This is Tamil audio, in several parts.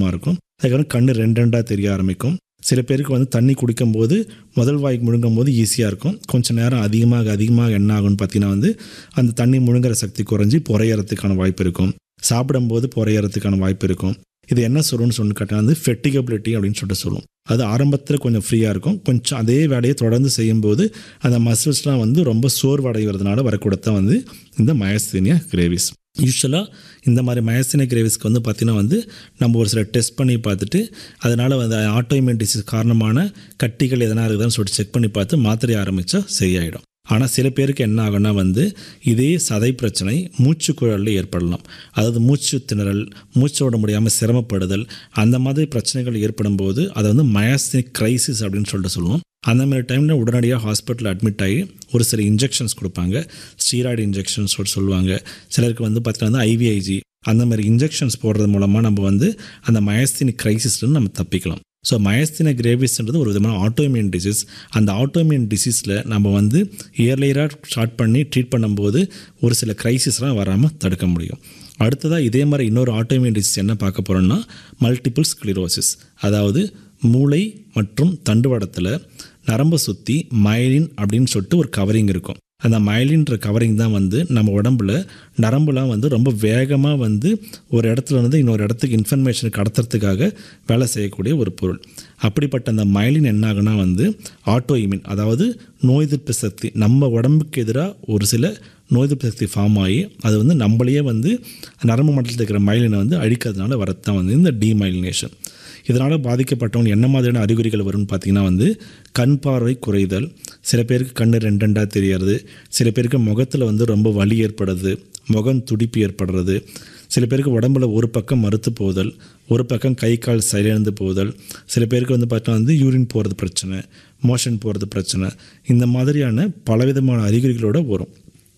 அதிகமாக இருக்கும் அதுக்கப்புறம் கண்ணு ரெண்டு ரெண்டாக தெரிய ஆரம்பிக்கும் சில பேருக்கு வந்து தண்ணி குடிக்கும்போது முதல் வாய்க்கு முழுங்கும் போது ஈஸியாக இருக்கும் கொஞ்சம் நேரம் அதிகமாக அதிகமாக என்ன ஆகும்னு பார்த்தீங்கன்னா வந்து அந்த தண்ணி முழுங்குற சக்தி குறைஞ்சி புறையறதுக்கான வாய்ப்பு இருக்கும் சாப்பிடும்போது புறையறதுக்கான வாய்ப்பு இருக்கும் இது என்ன சொல்லும்னு சொல்லி கேட்டால் வந்து ஃபெட்டிகபிலிட்டி அப்படின்னு சொல்லிட்டு சொல்லும் அது ஆரம்பத்தில் கொஞ்சம் ஃப்ரீயாக இருக்கும் கொஞ்சம் அதே வேலையை தொடர்ந்து செய்யும்போது அந்த மசில்ஸ்லாம் வந்து ரொம்ப சோர்வடைகிறதுனால வரக்கூடத்தான் வந்து இந்த மயஸ்தீனியா கிரேவிஸ் யூஸ்வலாக இந்த மாதிரி மயஸ்தீனியா கிரேவிஸ்க்கு வந்து பார்த்திங்கன்னா வந்து நம்ம ஒரு சில டெஸ்ட் பண்ணி பார்த்துட்டு அதனால் வந்து ஆட்டோமியன் டிசீஸ் காரணமான கட்டிகள் எதனா இருக்குதான்னு சொல்லிட்டு செக் பண்ணி பார்த்து மாத்திரை ஆரம்பித்தா சரியாயிடும் ஆனால் சில பேருக்கு என்ன ஆகும்னா வந்து இதே சதை பிரச்சனை மூச்சு குழலில் ஏற்படலாம் அதாவது மூச்சு திணறல் மூச்சு விட முடியாமல் சிரமப்படுதல் அந்த மாதிரி பிரச்சனைகள் ஏற்படும் போது அதை வந்து மயாஸ்தினிக் கிரைசிஸ் அப்படின்னு சொல்லிட்டு சொல்லுவோம் அந்த மாதிரி டைமில் உடனடியாக ஹாஸ்பிட்டலில் அட்மிட் ஆகி ஒரு சில இன்ஜெக்ஷன்ஸ் கொடுப்பாங்க ஸ்டீராய்டு இன்ஜெக்ஷன்ஸ் சொல்லுவாங்க சிலருக்கு வந்து பார்த்தீங்கன்னா ஐவிஐஜி அந்த மாதிரி இன்ஜெக்ஷன்ஸ் போடுறது மூலமாக நம்ம வந்து அந்த மயஸ்தினிக் கிரைசிஸ்லேருந்து நம்ம தப்பிக்கலாம் ஸோ மயஸ்தின கிரேவிஸ்ன்றது ஒரு விதமான ஆட்டோமியன் டிசீஸ் அந்த ஆட்டோமியன் டிசீஸில் நம்ம வந்து இயர்லியராக ஸ்டார்ட் பண்ணி ட்ரீட் பண்ணும்போது ஒரு சில கிரைசிஸ்லாம் வராமல் தடுக்க முடியும் அடுத்ததாக இதே மாதிரி இன்னொரு ஆட்டோமியன் டிசீஸ் என்ன பார்க்க போகிறோம்னா மல்டிபிள் ஸ்க்ளிரோசிஸ் அதாவது மூளை மற்றும் தண்டுவடத்தில் நரம்பை சுற்றி மயலின் அப்படின்னு சொல்லிட்டு ஒரு கவரிங் இருக்கும் அந்த மயலின்ற கவரிங் தான் வந்து நம்ம உடம்புல நரம்புலாம் வந்து ரொம்ப வேகமாக வந்து ஒரு இடத்துல இருந்து இன்னொரு இடத்துக்கு இன்ஃபர்மேஷன் கடத்துறதுக்காக வேலை செய்யக்கூடிய ஒரு பொருள் அப்படிப்பட்ட அந்த மயலின் என்ன ஆகுனா வந்து ஆட்டோ இம்யூன் அதாவது நோய் எதிர்ப்பு சக்தி நம்ம உடம்புக்கு எதிராக ஒரு சில நோய் எதிர்ப்பு சக்தி ஃபார்ம் ஆகி அது வந்து நம்மளையே வந்து நரம்பு மண்டலத்தில் இருக்கிற மயிலினை வந்து அழிக்கிறதுனால வரத்தான் வந்து இந்த டீமைலினேஷன் இதனால் பாதிக்கப்பட்டவங்க என்ன மாதிரியான அறிகுறிகள் வரும்னு பார்த்தீங்கன்னா வந்து கண் பார்வை குறைதல் சில பேருக்கு கண் ரெண்டு ரெண்டாக தெரியறது சில பேருக்கு முகத்தில் வந்து ரொம்ப வலி ஏற்படுறது முகம் துடிப்பு ஏற்படுறது சில பேருக்கு உடம்புல ஒரு பக்கம் மறுத்து போதல் ஒரு பக்கம் கை கால் செயலிழந்து போதல் சில பேருக்கு வந்து பார்த்தா வந்து யூரின் போகிறது பிரச்சனை மோஷன் போகிறது பிரச்சனை இந்த மாதிரியான பலவிதமான அறிகுறிகளோடு வரும்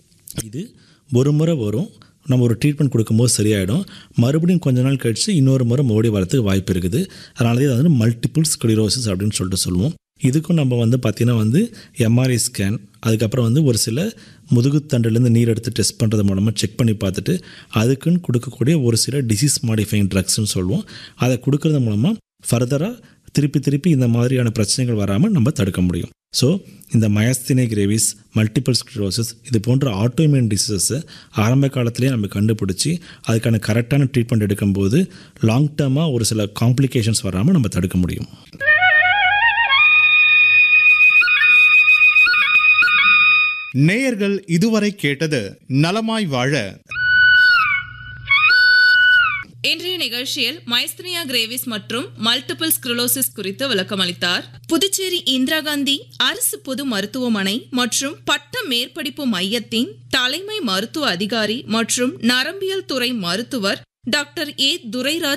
இது ஒரு முறை வரும் நம்ம ஒரு ட்ரீட்மெண்ட் கொடுக்கும்போது சரியாயிடும் மறுபடியும் கொஞ்ச நாள் கழித்து இன்னொரு முறை மறுபடியும் வரதுக்கு வாய்ப்பு இருக்குது அதனால இது வந்து மல்டிபிள் ஸ்க்ளிரோசிஸ் அப்படின்னு சொல்லிட்டு சொல்லுவோம் இதுக்கும் நம்ம வந்து பார்த்திங்கன்னா வந்து எம்ஆர்ஐ ஸ்கேன் அதுக்கப்புறம் வந்து ஒரு சில முதுகுத்தண்டுலேருந்து நீர் எடுத்து டெஸ்ட் பண்ணுறது மூலமாக செக் பண்ணி பார்த்துட்டு அதுக்குன்னு கொடுக்கக்கூடிய ஒரு சில டிசீஸ் மாடிஃபைங் ட்ரக்ஸ்னு சொல்லுவோம் அதை கொடுக்கறது மூலமாக ஃபர்தராக திருப்பி திருப்பி இந்த மாதிரியான பிரச்சனைகள் வராமல் நம்ம தடுக்க முடியும் ஸோ இந்த மயஸ்தினை கிரேவிஸ் மல்டிபிள் ஸ்க்ளரோசிஸ் இது போன்ற ஆட்டோமியன் டிசீசஸை ஆரம்ப காலத்திலே நம்ம கண்டுபிடிச்சி அதுக்கான கரெக்டான ட்ரீட்மெண்ட் எடுக்கும்போது லாங் டேர்மாக ஒரு சில காம்ப்ளிகேஷன்ஸ் வராமல் நம்ம தடுக்க முடியும் நேயர்கள் இதுவரை கேட்டது நலமாய் வாழ இன்றைய நிகழ்ச்சியில் மைஸ்திரியா கிரேவிஸ் மற்றும் மல்டிபிள் ஸ்க்ரோலோசிஸ் குறித்து விளக்கமளித்தார் புதுச்சேரி இந்திரா காந்தி அரசு பொது மருத்துவமனை மற்றும் பட்ட மேற்படிப்பு மையத்தின் தலைமை மருத்துவ அதிகாரி மற்றும் நரம்பியல் துறை மருத்துவர் டாக்டர் ஏ துரைராஜ்